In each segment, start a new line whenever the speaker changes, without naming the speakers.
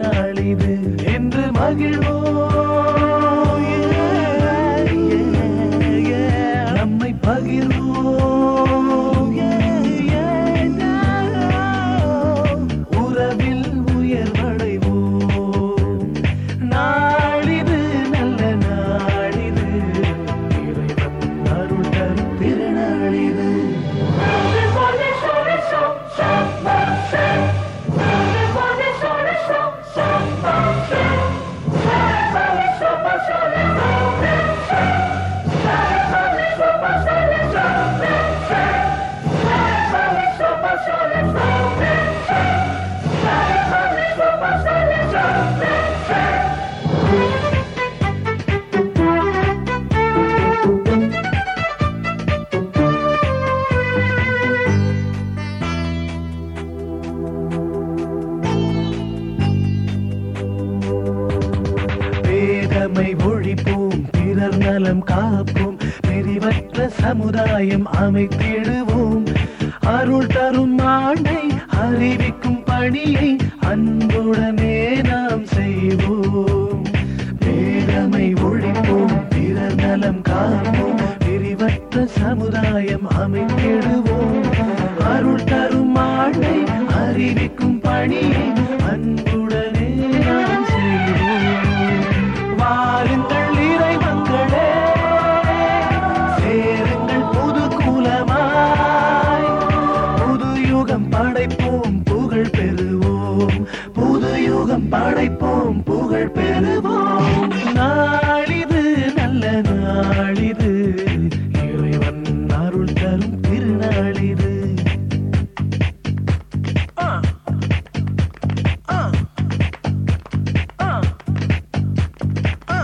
திருநாள் இது என்று மகிழ்வோம் yeah, yeah, yeah. நம்மை பகிர்வோம் yeah, yeah, yeah. உறவில் உயர்வடைவோம் நாளிது நல்ல நாளிது இறைவன் அருள் தரும் திருநாளிது வேதமை ஒழிப்போம் பிறர் நலம் காப்போம் பிரிவற்ற சமுதாயம் அமைத்திடுவோம் அருள் தரும் ஆண்டை அறிவிக்கும் பணியை அன்புடனே நாம் செய்வோம் வேதமை ஒழிப்போம் பிறர் நலம் காப்போம் பிரிவற்ற சமுதாயம் அமைத்திடுவோம் அருள் தரும் ஆண்டை அறிவிக்கும் பணியை அன்புடனே நாம் செய்வோம் வாருங்கள் இறை மக்களே சேருங்கள் புது குலமாய் புது யுகம் படைப்போம் புகழ் பெறுவோம் புது யுகம் படைப்போம் புகழ் பெறுவோம் நாளிது நல்ல நாளிது இறைவன் அருள் தரும் திருநாளிது ஆ ஆ ஆ ஆ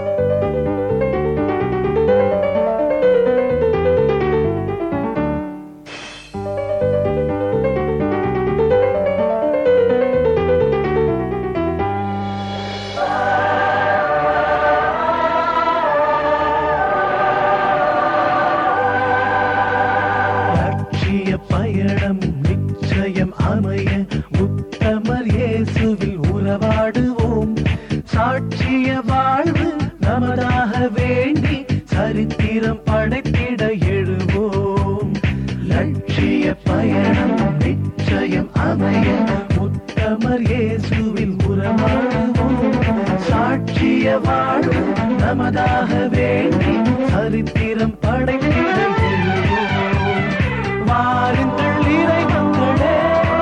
லட்சிய பயணம் நிச்சயம் அமைய உத்தமர் இயேசுவில் உறவாடுவோம் சாட்சிய வாழ்வு நமதாக வேண்டி சரித்திரம் படைத்திட எழுவோம் லட்சிய பயணம் நிச்சயம் அமைய உத்தமர் இயேசுவில் உறவாடுவோம் சாட்சிய வாழ்வு நமதாக வேண்டி சரித்திரம் படைத்திட எழுவோம் வாருங்கள் இறை மக்களே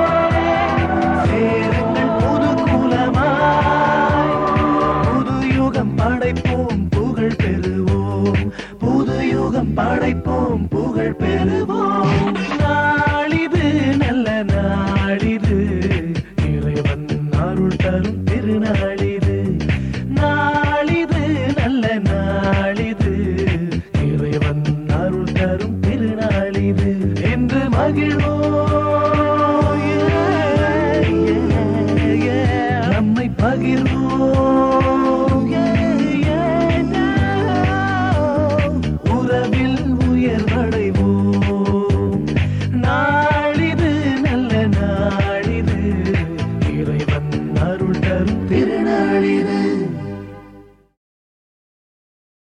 சேருங்கள் புது குலமாய் புது யுகம் படைப்போம் புகழ் பெறுவோம் புது யுகம் படைப்போம் புகழ் பெறுவோம் நாளிது நல்ல நாளிது இறைவன் அருள் தரும் திருநாளிது நாளிது நல்ல நாளிது இறைவன் அருள் தரும் திருநாளிது என்று மகிழ்வோம் yeah, yeah, yeah. நம்மை பகிர்வோம் yeah, yeah, yeah. உறவில் உயர்வடைவோம் நாளிது நல்ல நாளிது இறைவன் அருள் தரும் திருநாளிது